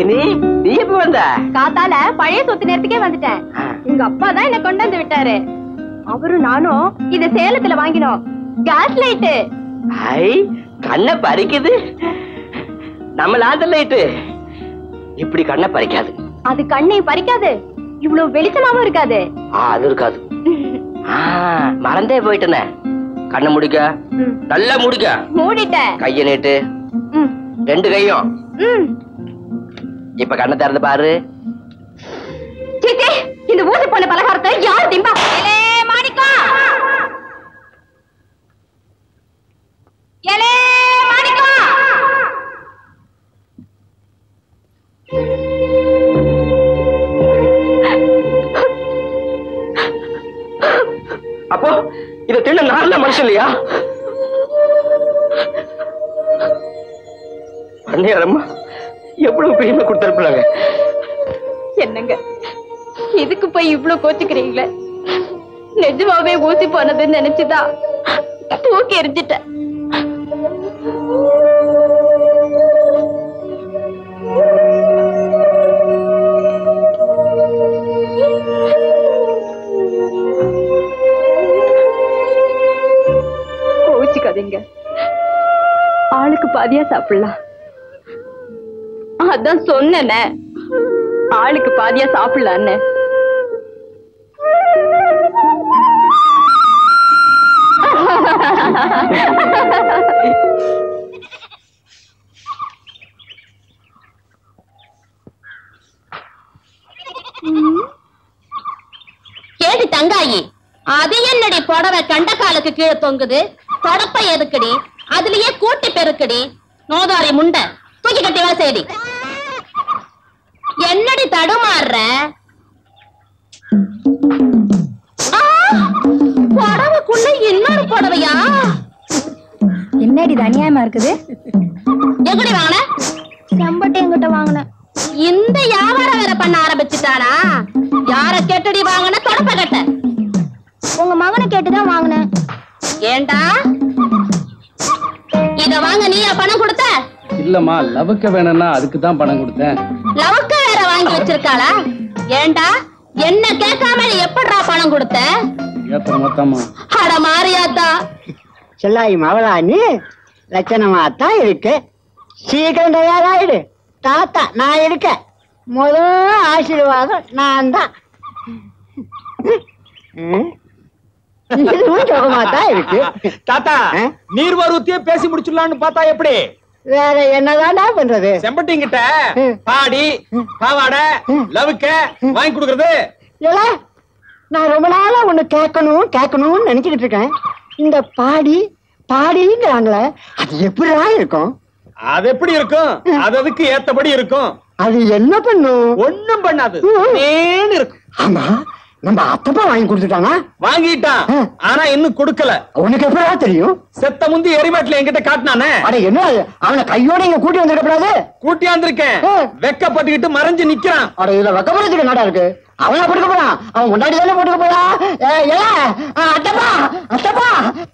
நளினி நீ எப்ப வந்த காத்தால பழைய சொத்து நேரத்துக்கே வந்துட்டேன் உங்க அப்பா தான் என்ன கொண்டு வந்து விட்டாரு அவரும் நானும் இத சேலத்துல வாங்கினோம் கேஸ் லைட்டு ஐ கண்ணை பறிக்குது நம்ம லாந்தர் லைட்டு இப்படி கண்ணை பறிக்காது அது கண்ணை பறிக்காது இவ்வளவு வெளிச்சமாவும் இருக்காது ஆ அது இருக்காது ஆ, மறந்தே போயிட்டனே கண்ணை முடிக்க ம், நல்லா முடிக்க மூடிட்டேன் கைய நீட்டு ம், ரெண்டு கையும் ம். இப்ப கண்ணை திறந்து பாரு சீச்சி, இந்த ஊசி போன பலகாரத்தை யார் திம்பா ஏலே மாணிக்கா ஏலே மாணிக்கா அப்போ இத தின்ன நல்ல மனுஷன் இல்லையா பண்ணையாரம்மா எவ்வளவு பெருமை கொடுத்திருப்பாங்க என்னங்க இதுக்கு போய் இவ்ளோ கோச்சுக்கிறீங்களே நிஜமாவே ஊசி போனதுன்னு நினைச்சுதான் தூக்கி எரிஞ்சிட்டேன் கோச்சுக்காதீங்க ஆளுக்கு பாதியா சாப்பிடலாம் அதான் சொன்னேனே ஆளுக்கு பாதியா சாப்பிடலான்னு கேடி தங்காயி அது என்னடி புடவை கண்ட காலுக்கு கீழே தொங்குது தொடப்ப எதுக்குடி அதுலயே கூட்டி பெருக்குடி நோதாரி முண்டை தூக்கி கட்டி வா செய்டி என்னடி தடுமாறுற ஆ! புடவைக்குள்ள இன்னொரு புடவையா என்னடி இது அநியாயமா இருக்குது எங்கடி வாங்கின செம்பட்டை எங்கிட்ட வாங்கினேன் இந்த வியாபாரம் வேற பண்ண ஆரம்பிச்சுட்டானா யார கேட்டடி வாங்கின தொடப்ப கட்ட உங்க மகனை கேட்டுதான் வாங்கினேன் ஏண்டா இத வாங்க நீயா பணம் கொடுத்த இல்லம்மா லவுக்க வேணும்னா அதுக்கு தான் பணம் கொடுத்தேன் லவக்க வேற வாங்கி வச்சிருக்காளா ஏண்டா என்ன கேட்காம நீ எப்படிடா பணம் கொடுத்த ஏத்தனை மொத்தமா அட மாறியாத்தா செல்லாயி மவளா நீ லட்சணமா தான் இருக்கு சீக்கிரம் தயாராயிடு தாத்தா நான் இருக்கேன் முதல் ஆசீர்வாதம் நான் தான் இதுவும் சுகமா தான் இருக்கு தாத்தா ஆ? நீர்வருத்தியே பேசி முடிச்சிடலாம்னு பார்த்தா எப்படி வேற என்னதான்டா பண்றது செம்பட்டிங்கிட்ட ம். பாடி பாவாடை ம். லவுக்க வாங்கி கொடுக்கறது இல்ல நான் ரொம்ப நாளா ஒண்ணு கேட்கணும் கேட்கணும்னு நினைச்சுக்கிட்டு இருக்கேன் இந்த பாடி பாடிங்கிறாங்களே அது எப்படிடா இருக்கும் அது எப்படி இருக்கும் அது அதுக்கு ஏத்தபடி இருக்கும் அது என்ன பண்ணும் ஒண்ணும் பண்ணாது ம். நேன்னு இருக்கும் ஆமா நம்ம அப்பப்பா வாங்கி கொடுத்துட்டாங்க வாங்கிட்டான் ம். ஆனா இன்னும் கொடுக்கல உனக்கு எப்படா தெரியும் செத்த முந்தி எரிவாட்டுல என்கிட்ட காட்டினானே அட என்ன அது? அவனை கையோட இங்க கூட்டி வந்துடக்கூடாது கூட்டியாந்திருக்கேன் ம். வெக்கப்பட்டுக்கிட்டு மறைஞ்சு நிக்கிறான் அட இதுல வெக்கப்படுறதுக்கு நடா இருக்கு அவனா போட்டுக்க போறான் அவன் முன்னாடி தானே போட்டுக்க போறா ஏ, ஏ, ஆ, அத்தப்பா அத்தப்பா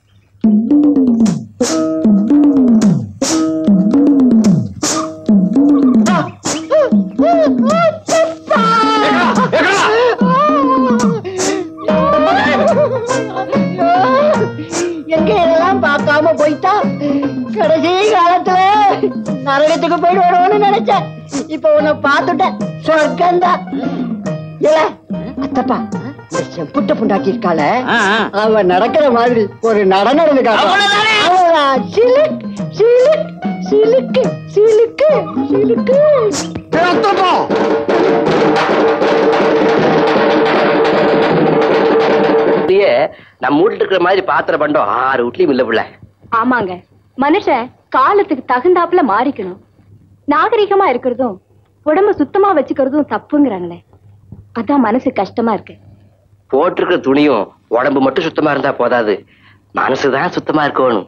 எங்க இதெல்லாம் பார்க்காம போயிட்டா கடைசி காலத்துல நரகத்துக்கு போயிடுவோம்னு நினைச்சேன் இப்ப உன்னை பார்த்துட்டேன் சொர்க்கம்தான் இல்ல அத்தப்பா இந்த செம்புட்ட புண்டாக்கி இருக்கால அவ நடக்கிற மாதிரி ஒரு நடனம் நடந்து காட்டுறா. அவ்வளவுதான். சிலுக் சிலுக் சிலுக்கு சிலுக்கு சிலுக்கு அத்தப்பா அப்படியே நம்ம வீட்டுல இருக்கிற மாதிரி பாத்திர பண்டம் ஆறு வீட்லயும் இல்ல புள்ள ஆமாங்க மனுஷன் காலத்துக்கு தகுந்தாப்புல மாறிக்கணும் நாகரிகமா இருக்கிறதும் உடம்ப சுத்தமா வச்சுக்கிறதும் தப்புங்கிறாங்களே அதான் மனசு கஷ்டமா இருக்கு போட்டிருக்கிற துணியும் உடம்பு மட்டும் சுத்தமா இருந்தா போதாது மனசுதான் சுத்தமா இருக்கணும்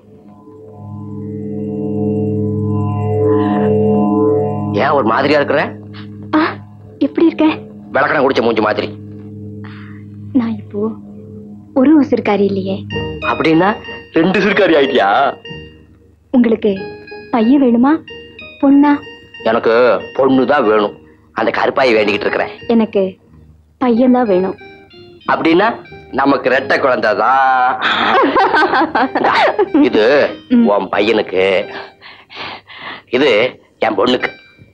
ஏன் ஒரு மாதிரியா இருக்கிற ஆ, எப்படி இருக்க விளக்கணம் குடிச்ச மூஞ்சி மாதிரி நான் இப்போ ஒரு உசுருக்காரி இல்லையே அப்படின்னா ரெண்டு சிறுக்காரி ஆயிட்டியா உங்களுக்கு பையன் வேணுமா பொண்ணா எனக்கு பொண்ணுதான் வேணும் அந்த கருப்பாயை வேண்டிக்கிட்டு இருக்கிறேன் எனக்கு பையன்தான் வேணும் அப்படின்னா நமக்கு ரெட்டை குழந்தைதான் இது உன் பையனுக்கு இது என் பொண்ணுக்கு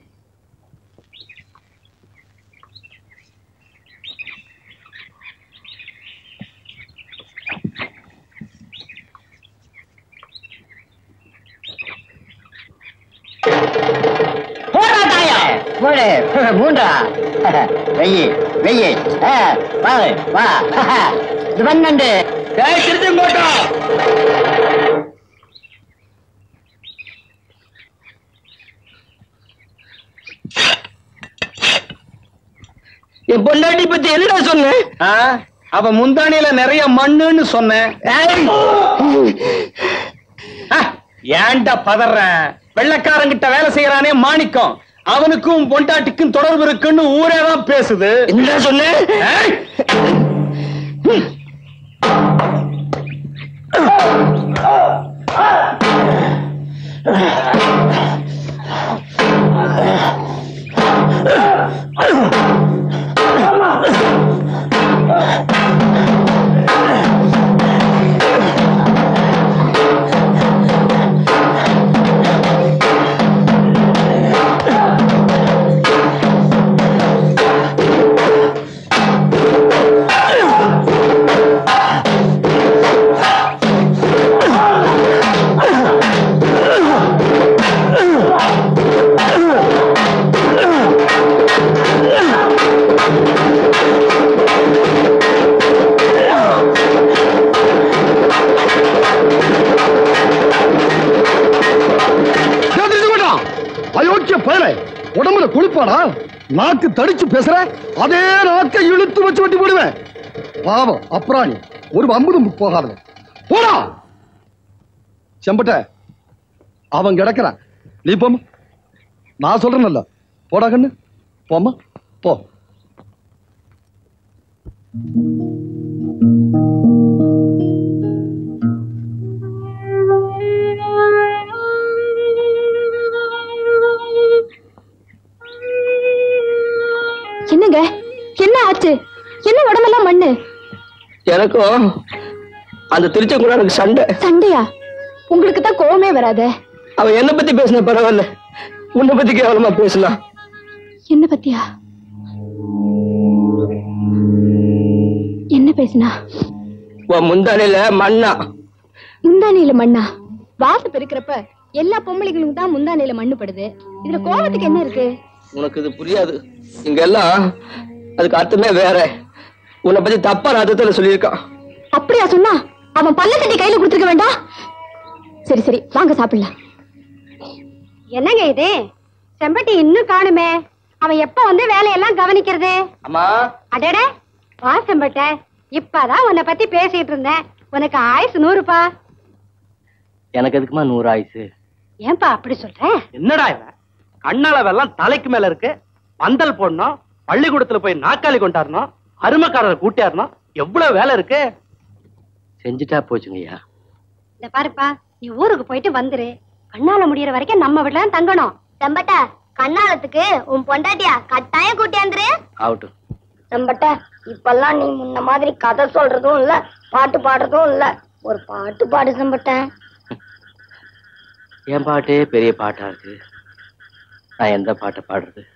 போடா தாயா போடு மூன்றா வெயி வெயி ஆ, பாரு வா இது பன்னெண்டு திருச்சி போட்டோம் என் பொண்டாட்டி பத்தி என்னடா சொன்னேன் அவ முந்தானியில நிறைய மண்ணுன்னு சொன்னேன் ஆ, ஏன்டா பதற வெள்ளக்காரங்கிட்ட வேலை செய்யறானே மாணிக்கம் அவனுக்கும் பொண்டாட்டிக்கும் தொடர்பு இருக்குன்னு ஊரே தான் பேசுது என்னடா சொன்னேன் ஏய்! அயோக்கிய பயலே உடம்புல குளிப்பாடா நாக்கு தடிச்சு பேசுற அதே நாக்கை இழுத்து வச்சு வெட்டி போடுவேன் பாவம் அப்ராணி ஒரு அம்புதும் போகாதவன் போடா செம்பட்ட அவன் கிடக்குறான் நீ போமா நான் சொல்றேன்ல போடா கண்ணு போமா போ என்னங்க என்ன ஆச்சு என்ன உடம்பெல்லாம் மண்ணு எனக்கும் அந்த திருச்செங்குடானுக்கு சண்டை சண்டையா உங்களுக்கு தான் கோவமே வராதே அவன் என்ன பத்தி பேசின பரவாயில்ல உன்னை பத்தி கேவலமா பேசலாம் என்ன பத்தியா என்ன பேசினா உன் முந்தானையில மண்ணா முந்தானையில மண்ணா வாசு பெருக்கிறப்ப எல்லா பொம்பளைகளுக்கும் தான் முந்தானையில மண்ணு படுது இதுல கோவத்துக்கு என்ன இருக்கு உனக்கு இது புரியாது இங்க எல்லாம் அதுக்கு அர்த்தமே வேற உன்னை பத்தி தப்பான அர்த்தத்துல சொல்லியிருக்கான் அப்படியா சொன்னா அவன் பல்ல கட்டி கையில கொடுத்துருக்க வேண்டாம் சரி சரி வாங்க சாப்பிடலாம் என்னங்க இது செம்பட்டி இன்னும் காணுமே அவன் எப்ப வந்து வேலையெல்லாம் கவனிக்கிறது அம்மா அடட வா செம்பட்ட இப்பதான் உன்னை பத்தி பேசிட்டு இருந்தேன் உனக்கு ஆயுசு நூறுப்பா எனக்கு எதுக்குமா நூறு ஆயுசு ஏன்பா அப்படி சொல்ற என்னடா இவன் கண்ணளவெல்லாம் தலைக்கு மேல இருக்கு பந்தல் போடணும் பள்ளிக்கூடத்துல போய் நாக்காளி கொண்டாடணும் அருமக்காரரை கூட்டியாரணும் எவ்வளவு வேலை இருக்கு செஞ்சுட்டா போச்சுங்கய்யா இந்த பாருப்பா நீ ஊருக்கு போயிட்டு வந்துரு கண்ணால முடியற வரைக்கும் நம்ம வீட்டுல தான் தங்கணும் செம்பட்ட கண்ணாலத்துக்கு உன் பொண்டாட்டியா கட்டாயம் கூட்டியாந்துரு ஆகட்டும் செம்பட்ட இப்பெல்லாம் நீ முன்ன மாதிரி கதை சொல்றதும் இல்ல பாட்டு பாடுறதும் இல்ல ஒரு பாட்டு பாடு செம்பட்ட என் பாட்டே பெரிய பாட்டா இருக்கு நான் எந்த பாட்டை பாடுறது